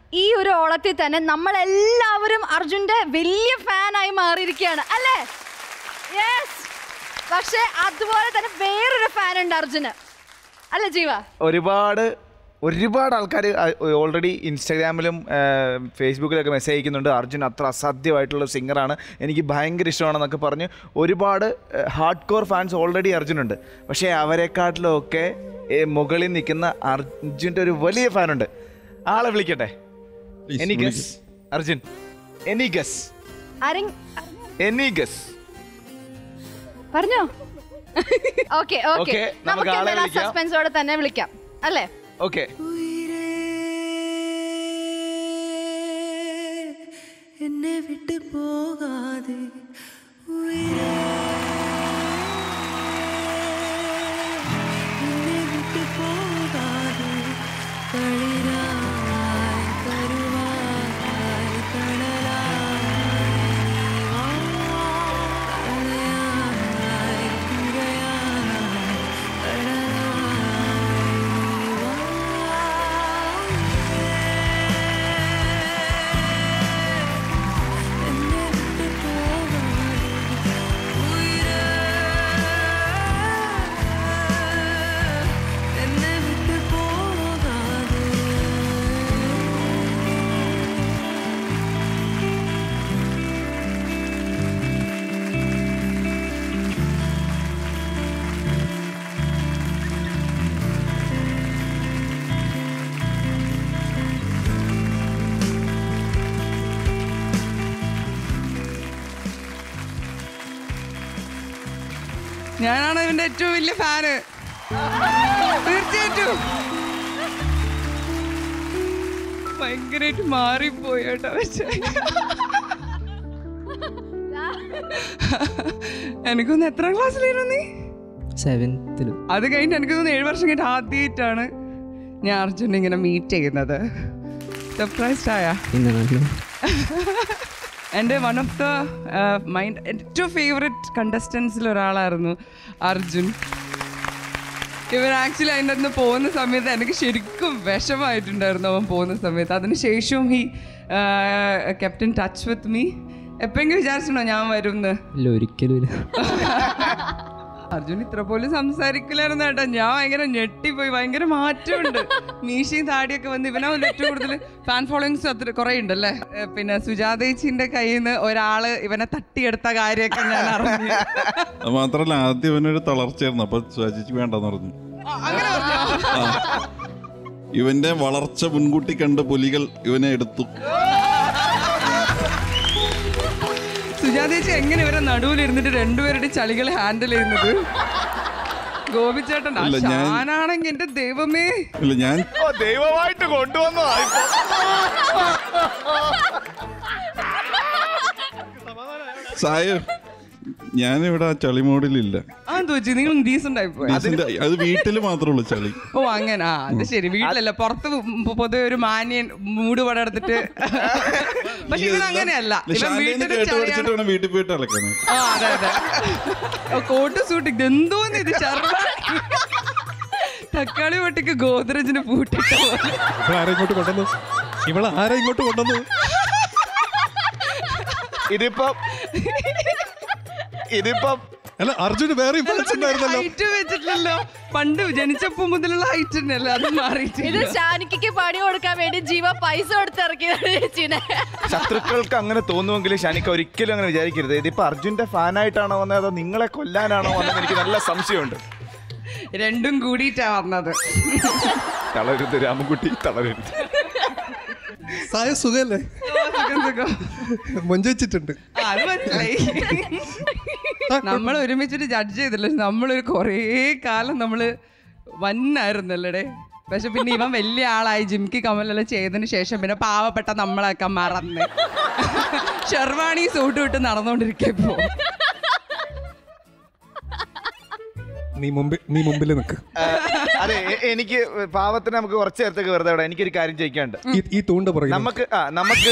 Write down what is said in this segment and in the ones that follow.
ഈ ഒരു ഓളത്തിൽ തന്നെ നമ്മൾ എല്ലാവരും അർജുന്റെ വലിയ ഫാനായി മാറിയിരിക്കുകയാണ് അല്ലേ യെസ് പക്ഷെ അതുപോലെ തന്നെ വേറൊരു ഫാൻ ഉണ്ട് അർജുന് അല്ലേ ജീവ ഒരുപാട് ഒരുപാട് ആൾക്കാർ ഓൾറെഡി ഇൻസ്റ്റാഗ്രാമിലും ഫേസ്ബുക്കിലൊക്കെ മെസ്സേജ് അയക്കുന്നുണ്ട് അർജുൻ അത്ര അസാധ്യമായിട്ടുള്ള സിംഗറാണ് എനിക്ക് ഭയങ്കര ഇഷ്ടമാണെന്നൊക്കെ പറഞ്ഞ് ഒരുപാട് ഹാർഡ് കോർ ഫാൻസ് ഓൾറെഡി അർജുനുണ്ട് പക്ഷേ അവരെക്കാട്ടിലും ഒക്കെ ഏ, മുകളിൽ നിൽക്കുന്ന അർജുൻ്റെ ഒരു വലിയ ഫാനുണ്ട് ആളെ വിളിക്കട്ടെ Please, any guess Arjun any guess ആരെങ്കിലും എനി ഗസ് പറഞ്ഞോ ഓക്കെ ഓക്കെ Okay, നമുക്ക് നമുക്ക് ആളെ എന്തായാലും വിളിക്കാം. സസ്പെൻസോടെ തന്നെ വിളിക്കാം അല്ലേ ഓക്കെ എന്നെ വിട്ടു പോകാതെ ഉയരേ. എന്നെ വിട്ടു പോകാതെ തളിരായി കരുവായി തണലായി വാ. തണയായി തിരയായി തണലായി വാ. എന്നെ വിട്ടു പോകാതെ ഉയരേ. എന്നെ വിട്ടു പോകാതെ ഞാനാണ് ഇവന്റെ ഏറ്റവും വലിയ ഫാന് തീർച്ചയായിട്ടും ഭയങ്കരമായിട്ട് മാറിപ്പോയി കേട്ടോ പക്ഷേ എനിക്കൊന്ന് എത്ര ക്ലാസ്സിലായിരുന്നു നീ സെവൻത്തിലും അത് കഴിഞ്ഞിട്ട് എനിക്ക് തോന്നുന്നു ഏഴ് വർഷം കഴിഞ്ഞിട്ട് ആദ്യമായിട്ടാണ് ഞാൻ അർജുൻ ഇങ്ങനെ മീറ്റ് ചെയ്യുന്നത് സർപ്രൈസ്ഡ് ആയ പിന്നെ നല്ല എൻ്റെ വൺ ഓഫ് ദ മൈൻഡ് ഏറ്റവും ഫേവററ്റ് കണ്ടസ്റ്റൻസിൽ ഒരാളായിരുന്നു അർജുൻ ഇവൻ ആക്ച്വലി അതിൻ്റെ അന്ന് പോകുന്ന സമയത്ത് എനിക്ക് ശരിക്കും വിഷമായിട്ടുണ്ടായിരുന്നു അവൻ പോകുന്ന സമയത്ത് അതിന് ശേഷവും ഈ ക്യാപ്റ്റൻ ടച്ച് വിത്ത് മീ എപ്പോഴെങ്കിലും വിചാരിച്ചിട്ടുണ്ടോ ഞാൻ വരും എന്ന് ഇല്ല ഒരിക്കലും ഇല്ല അർജുൻ ഇത്ര പോലും സംസാരിക്കില്ലായിരുന്നു കേട്ടോ ഞാൻ ഭയങ്കര ഞെട്ടിപ്പോയി ഭയങ്കര മാറ്റമുണ്ട് മീശയും താടിയൊക്കെ വന്ന് ഇവനാ ഏറ്റവും കൂടുതൽ ഫാൻ ഫോളോയിങ്സ് അത്ര കുറെ ഉണ്ടല്ലേ ഏ, പിന്നെ സുജാതേച്ചിന്റെ കയ്യിൽ നിന്ന് ഒരാള് ഇവനെ തട്ടിയെടുത്ത കാര്യമൊക്കെ ഞാൻ അറിഞ്ഞു അത് മാത്രല്ല ആദ്യം ഇവനൊരു തളർച്ചയായിരുന്നു അപ്പൊ ചേച്ചി വേണ്ടെന്ന് പറഞ്ഞു ആ, അങ്ങനെ പറഞ്ഞോ? ഇവന്റെ വളർച്ച മുൻകൂട്ടി കണ്ട് പുലികൾ ഇവനെ എടുത്തു സുജാതേച്ചി എങ്ങനെ ഇവരെ നടുവിലിരുന്നിട്ട് രണ്ടുപേരുടെ ചളികൾ ഹാൻഡിൽ ചെയ്യുന്നത് ഗോപിച്ചേട്ടൻ ആ ഇല്ല, ഞാൻ- ഷാനാണെങ്കി എന്റെ ദൈവമേ ഇല്ല ഞാൻ ഓ ദൈവമായിട്ട് കൊണ്ടുവന്നതാ ഇപ്പൊ സായ ഞാനിവിടെ ആ ചളി മോഡിലില്ല ആ തോച്ചി നിങ്ങൾ ഡീസന്റ് ആയി പോയി ഡീസന്റ് അത് വീട്ടിൽ മാത്രമേ ഉള്ളൂ ചളി ഓ അങ്ങനെ ആ അത് ശരി വീട്ടിലല്ല പുറത്ത് പൊ- പൊതുവെ ഒരു മാന്യൻ മൂട് പടം എടുത്തിട്ട് പക്ഷെ ഇവൻ അങ്ങനെയല്ല ഇവൻ ഷാന്റേന്ന് വീട്ടിൽ കേട്ട് പഠിച്ചിട്ട് വേണം വീട്ടിൽ പോയിട്ട് അലക്കണം ആ അതെ അതെ ഓ, കോട്ട് സൂട്ട് ഇത് എന്തോന്ന് ഇത് ശർമ്മ തക്കാളി പൊട്ടിക്ക് ഗോദ്രജിന് പൂട്ടിട്ട പോലെ ഇവളാരാ ഇങ്ങോട്ട് കൊണ്ടുവന്നു ഇവളെ ആരാ ഇങ്ങോട്ട് കൊണ്ടുവന്നു ഇതിപ്പം ഇതിപ്പം അല്ല അർജുന് വേറെ ഫാൻസ് ഉണ്ടായിരുന്നല്ലോ ഹൈറ്റ് വെച്ചിട്ടില്ലല്ലോ പണ്ട് ജനിച്ചപ്പോ മുതലുള്ള ഹൈറ്റ് തന്നെയല്ലേ അത് ഇത് മാറിയിട്ടില്ല ഷാനിക്ക് പണി കൊടുക്കാൻ വേണ്ടി ജീവ പൈസ കൊടുത്തിറക്കിയതാണ് ചേച്ചീനെ ശത്രുക്കൾക്ക് അങ്ങനെ തോന്നുമെങ്കിൽ ഷാനിക്ക ഒരിക്കലും അങ്ങനെ വിചാരിക്കരുത് ഇതിപ്പോ അർജുന്റെ ഫാനായിട്ടാണോ വന്നത് അതോ നിങ്ങളെ കൊല്ലാനാണോ വന്നത് എനിക്ക് നല്ല സംശയമുണ്ട് രണ്ടും കൂടിയിട്ടാ വന്നത് തളരുത് രാമൻകുട്ടി തളരരുത് സായ സുഖല്ലേ ഓ, സുഖം, സുഖം. മൊഞ്ച് വെച്ചിട്ടുണ്ട് ആ, അത് മനസ്സിലായി നമ്മൾ ഒരുമിച്ചിട്ട് ജഡ്ജ് ചെയ്തില്ല നമ്മളൊരു കുറേ കാലം നമ്മള് വന്നായിരുന്നല്ലേ പക്ഷെ പിന്നെ ഇവൻ വലിയ ആളായി ജിംകി കമലെല്ലാം ചെയ്തതിന് ശേഷം പിന്നെ പാവപ്പെട്ട നമ്മളൊക്കെ മറന്ന് ഷെർവാണി സൂട്ട് വിട്ട് നടന്നുകൊണ്ടിരിക്കപ്പോ നീ മുമ്പിൽ നീ മുമ്പിൽ നിൽക്ക് ആ, അതെ എ- എനിക്ക് പാവത്തിന് നമുക്ക് കുറച്ച് നേരത്തേക്ക് വെറുതെ വിടാം എനിക്കൊരു കാര്യം ചോദിക്കാണ്ട് ഈ ഈ തൂണ്ട പുറകെ നമുക്ക് ആ നമുക്ക്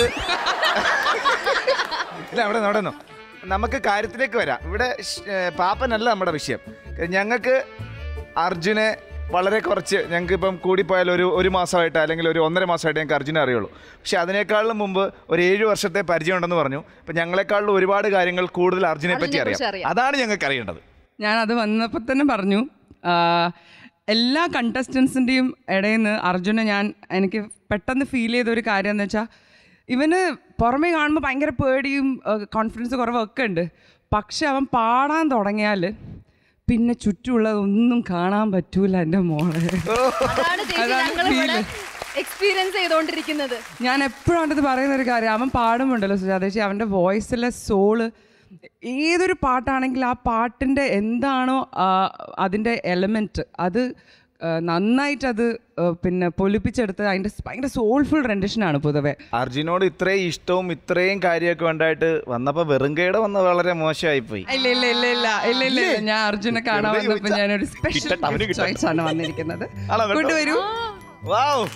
ഇല്ല അവിടെ നിന്ന്, അവിടെ നിന്നോ. നമുക്ക് കാര്യത്തിലേക്ക് വരാം ഇവിടെ ഷ്- ഏ, പാപ്പനല്ല നമ്മുടെ വിഷയം ഞങ്ങൾക്ക് അർജുനെ വളരെ കുറച്ച് ഞങ്ങൾക്ക് ഇപ്പം കൂടിപ്പോയാൽ ഒരു ഒരു മാസമായിട്ട് അല്ലെങ്കിൽ ഒരു ഒന്നര മാസമായിട്ട് ഞങ്ങൾക്ക് അർജുനെ അറിയുള്ളൂ പക്ഷെ അതിനേക്കാളും മുമ്പ് ഒരു ഏഴ് വർഷത്തെ പരിചയം ഉണ്ടെന്ന് പറഞ്ഞു അപ്പം ഞങ്ങളെക്കാളും ഒരുപാട് കാര്യങ്ങൾ കൂടുതൽ അർജുനെ പറ്റി അർജുനെക്കുറിച്ച് അറിയാം അറിയാം. അതാണ് ഞങ്ങൾക്ക് അറിയേണ്ടത് ഞാൻ അത് വന്നപ്പോൾ തന്നെ പറഞ്ഞു ആ, എല്ലാ കണ്ടസ്റ്റൻസിൻ്റെയും ഇടയിൽ നിന്ന് അർജുനെ ഞാൻ എനിക്ക് പെട്ടെന്ന് ഫീൽ ചെയ്ത ഒരു കാര്യം എന്ന് വെച്ചാൽ ഇവന് പുറമേ കാണുമ്പോൾ ഭയങ്കര പേടിയും കോൺഫിഡൻസ് കുറവൊക്കെ ഉണ്ട് പക്ഷെ അവൻ പാടാൻ തുടങ്ങിയാൽ പിന്നെ ചുറ്റുമുള്ളതൊന്നും കാണാൻ പറ്റൂല എൻ്റെ മോളെ അതാണ് ചേച്ചി അതാണ് ഞങ്ങൾ ഇവിടെ feel. എക്സ്പീരിയൻസ് ചെയ്തുകൊണ്ടിരിക്കുന്നത് ഞാൻ എപ്പോഴും അവൻ്റെ അടുത്ത് പറയുന്ന ഒരു കാര്യം അവൻ പാടുമുണ്ടല്ലോ സുജാതേശി അവൻ്റെ വോയിസിലെ സോള് ഏതൊരു പാട്ടാണെങ്കിൽ ആ പാട്ടിൻ്റെ എന്താണോ ആ, അതിൻ്റെ എലമെൻറ്റ് അത് ആ, നന്നായിട്ട് അത് ആ, പിന്നെ പൊലിപ്പിച്ചെടുത്ത് അതിൻ്റെ ഭയങ്കര സോൾഫുൾ റെൻഡിഷനാണ് പൊതുവെ അർജുനോട് ഇത്രയും ഇഷ്ടവും ഇത്രയും കാര്യമൊക്കെ ഉണ്ടായിട്ട് വന്നപ്പോൾ വെറും കേട് വന്ന് വളരെ മോശമായിപ്പോയി ഇല്ല ഇല്ല ഇല്ല ഇല്ല ഇല്ല ഇല്ല ഇല്ല ഞാൻ അർജുനെ കാണാൻ വെറുതെ വന്നപ്പോൾ ചോദിച്ചാ. ഞാനൊരു സ്പെഷ്യൽ കിട്ടട്ടെ, അവന് കിട്ടട്ടെ. ചോയ്സ് ആണ് വന്നിരിക്കുന്നത് ആണോ, കേട്ടോ? കൊണ്ടുവരൂ വാവ്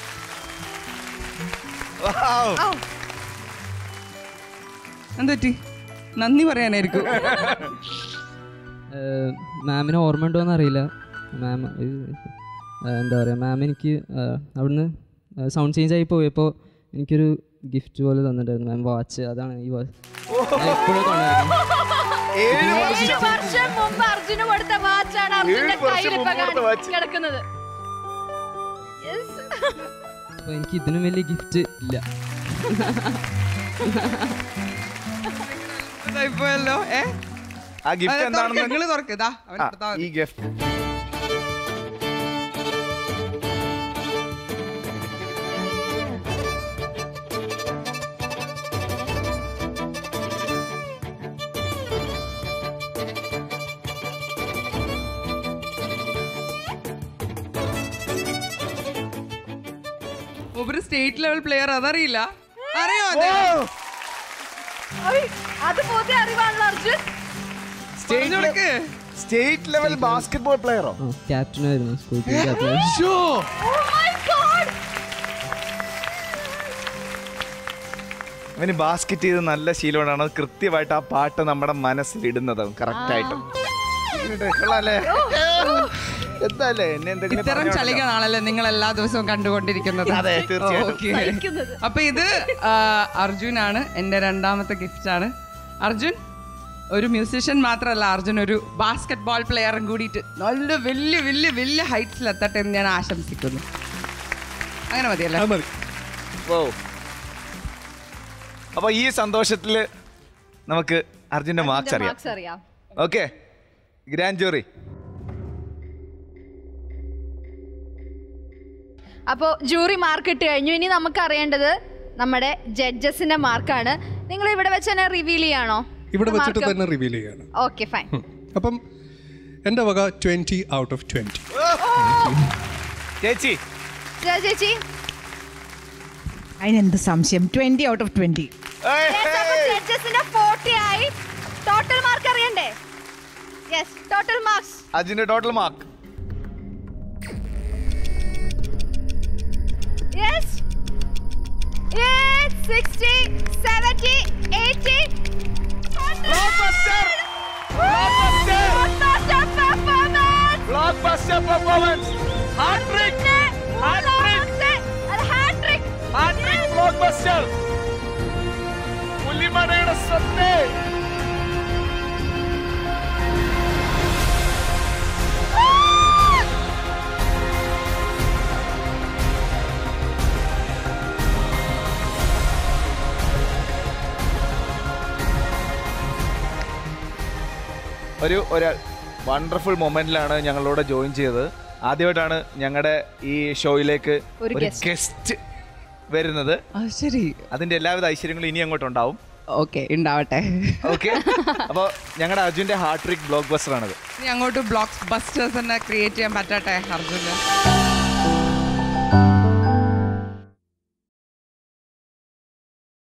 വാവ് എന്തുപറ്റി നന്ദി പറയാനായിരിക്കും മാമിനെ ഓർമ്മ ഉണ്ടോ എന്നറിയില്ല മാം എന്താ പറയുക മാം എനിക്ക് ആ, അവിടുന്ന് സൗണ്ട് ചേഞ്ച് ആയി പോയപ്പോൾ എനിക്കൊരു ഗിഫ്റ്റ് പോലെ തന്നിട്ടുണ്ടായിരുന്നു മാം വാച്ച് അതാണ് ഈ വാച്ച് എപ്പോഴും ഏഴ് ഏഴ് വർഷം വർഷം മുമ്പ് അർജുന് കൊടുത്ത വാച്ചാണ് അർജുന്റെ ഏഴ് വർഷം കയ്യിൽ ഇപ്പൊ മുമ്പ് കൊടുത്ത കാണി- watch. കിടക്കുന്നത് Yes. അപ്പോൾ എനിക്ക് ഇതിനും വലിയ ഗിഫ്റ്റ് ഇല്ല ഇതായിപ്പോയല്ലോ ഏ ആ ഗിഫ്റ്റ് എന്താണെന്ന് നിങ്ങൾ തുറക്കതാ ആ, ഈ ഗിഫ്റ്റ് ഒരു സ്റ്റേറ്റ് ലെവൽ പ്ലെയർ അതറിയില്ല അറിയോ അത് ഐ, അത് പുതിയ അറിവാണല്ലോ അർജുൻ പറഞ്ഞു കൊടുക്ക്. സ്റ്റേറ്റ് ലെവൽ ബാസ്കറ്റ്ബോൾ പ്ലെയറോ ആ ക്യാപ്റ്റനായിരുന്നു സ്കൂൾ ടീം ക്യാപ്റ്റനായിരുന്നു Oh my God. അവന് ബാസ്കറ്റ് ചെയ്ത് നല്ല ശീലമുണ്ടാണ് അത് കൃത്യമായിട്ട് ആ പാട്ട് നമ്മുടെ മനസ്സിലിടുന്നത് കറക്റ്റായിട്ട് കൊള്ളാല്ലേ എന്താല്ലേ എന്നെ എന്തെങ്കിലും ഇത്തരം പറഞ്ഞോണ്ടല്ലോ. ചളികളാണല്ലോ നിങ്ങൾ എല്ലാ ദിവസവും കണ്ടുകൊണ്ടിരിക്കുന്നത് അതെ, തീർച്ചയായിട്ടും. ഓക്കേ. സഹിക്കുന്നത്. അപ്പൊ ഇത് ആ, അർജുനാണ് എൻ്റെ രണ്ടാമത്തെ ഗിഫ്റ്റ് ആണ് അർജുൻ ഒരു മ്യൂസീഷ്യൻ മാത്രമല്ല അർജുൻ ഒരു ബാസ്കറ്റ് ബോൾ പ്ലെയറും കൂടിയിട്ട് നല്ല വലിയ വലിയ വലിയ ഹൈറ്റ്സിൽ എത്തട്ടെ എന്ന് ഞാൻ ആശംസിക്കുന്നു അങ്ങനെ മതിയല്ലേ അത് മതി ഓ അപ്പൊ ഈ സന്തോഷത്തില് നമുക്ക് അർജുന്റെ മാർക്സ് അറിയാം മാർക്സ് അറിയാം ഓക്കെ ഗ്രാൻഡ് ജൂറി അപ്പോൾ ജൂറി മാർക്ക് ഇട്ട് കഴിഞ്ഞു ഇനി നമുക്ക് അറിയേണ്ടത് നമ്മുടെ ജഡ്ജസിന്റെ മാർക്കാണ് നിങ്ങൾ ഇവിടെ വെച്ച് തന്നെ റിവീൽ ചെയ്യാണോ ഇവിടെ വെച്ചിട്ട് തന്നെ റിവീൽ ചെയ്യാണ് ഓക്കെ ഫൈൻ അപ്പം എൻ്റെ വക ട്വൻറ്റി ഔട്ട് ഓഫ് ട്വൻറ്റി ചേച്ചി ചേച്ചി അതിനെന്ത് സംശയം ട്വന്റി ഔട്ട് ഓഫ് ട്വന്റി ഏയ്, ഏയ്. ജഡ്ജസിന്റെ ഫോർട്ടി ആയി ടോട്ടൽ മാർക്ക് അറിയണ്ടേ യെസ് ടോട്ടൽ മാർക്സ് അർജുന്റെ total mark yes 60 70 80 Blockbuster! Blockbuster! Blockbuster performance! Blockbuster performance hat trick മൂന്നാമത്തെ അത് hat-trick. ഹാട്രിക് ബ്ലോക്ക്ബസ്റ്റർ പുലിമടയുടെ സ്വത്ത് ഒരു ഒരു വണ്ടർഫുൾ മൊമെന്റിലാണ് ഞങ്ങളോട് ജോയിൻ ചെയ്തത് ആദ്യമായിട്ടാണ് ഞങ്ങളുടെ ഈ ഷോയിലേക്ക് ഒരു ഒരു guest. ഗസ്റ്റ് വരുന്നത് അത് ശരി അതിന്റെ എല്ലാവിധ ഐശ്വര്യങ്ങളും ഇനി അങ്ങോട്ട് ഉണ്ടാവും ഓക്കെ ഉണ്ടാവട്ടെ ഓക്കെ അപ്പോൾ ഞങ്ങളുടെ അർജുന്റെ ഹാർട്രിക് ബ്ലോക്ക് ബസ്റ്റർ ആണത് ഇനി അങ്ങോട്ട് ബ്ലോക്ക് ബസ്റ്റേഴ്സ് തന്നെ ക്രിയേറ്റ് ചെയ്യാൻ പറ്റട്ടെ അർജുന്